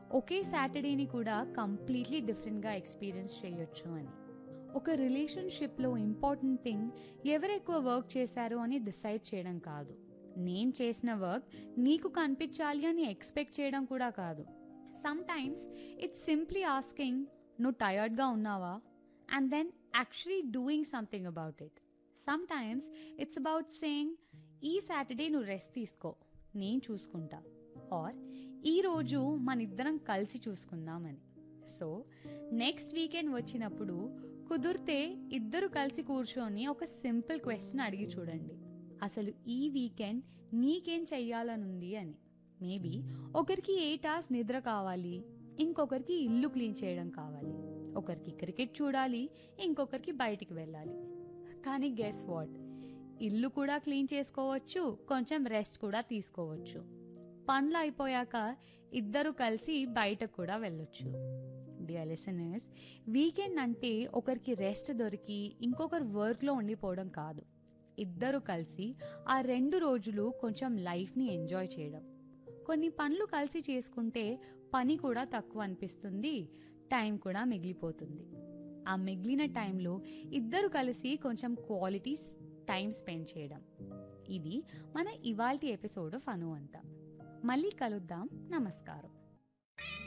ఒకే సాటర్డేని కూడా కంప్లీట్లీ డిఫరెంట్గా ఎక్స్పీరియన్స్ చేయొచ్చు అని ఒక రిలేషన్షిప్లో ఇంపార్టెంట్ థింగ్ ఎవరు ఎక్కువ వర్క్ చేశారు అని డిసైడ్ చేయడం కాదు నేను చేసిన వర్క్ నీకు కనిపించాలి అని ఎక్స్పెక్ట్ చేయడం కూడా కాదు sometimes it's simply asking నువ్వు టయర్డ్గా ఉన్నావా and then actually doing something about it sometimes it's about saying ఈ సాటర్డే నువ్వు రెస్ట్ తీసుకో నేను చూసుకుంటా ఆర్ ఈరోజు మన ఇద్దరం కలిసి చూసుకుందామని సో నెక్స్ట్ వీకెండ్ వచ్చినప్పుడు కుదిరితే ఇద్దరు కలిసి కూర్చొని ఒక సింపుల్ క్వశ్చన్ అడిగి చూడండి అసలు ఈ వీకెండ్ నీకేం చెయ్యాలనుంది అని మేబీ ఒకరికి ఎయిట్ అవర్స్ నిద్ర కావాలి ఇంకొకరికి ఇల్లు క్లీన్ చేయడం కావాలి ఒకరికి క్రికెట్ చూడాలి ఇంకొకరికి బయటికి వెళ్ళాలి కానీ గెస్ వాట్ ఇల్లు కూడా క్లీన్ చేసుకోవచ్చు కొంచెం రెస్ట్ కూడా తీసుకోవచ్చు పనులు అయిపోయాక ఇద్దరు కలిసి బయటకు కూడా వెళ్ళొచ్చు డియర్ లిసనర్స్ వీకెండ్ అంటే ఒకరికి రెస్ట్ దొరికి ఇంకొకరు వర్క్లో ఉండిపోవడం కాదు ఇద్దరు కలిసి ఆ రెండు రోజులు కొంచెం లైఫ్ని ఎంజాయ్ చేయడం కొన్ని పనులు కలిసి చేసుకుంటే పని కూడా తక్కువ అనిపిస్తుంది టైం కూడా మిగిలిపోతుంది ఆ మిగిలిన టైంలో ఇద్దరు కలిసి కొంచెం క్వాలిటీస్ టైం స్పెండ్ చేయడం ఇది మన ఇవాల్టి ఎపిసోడ్ ఫను అంతా మళ్ళీ కలుద్దాం నమస్కారం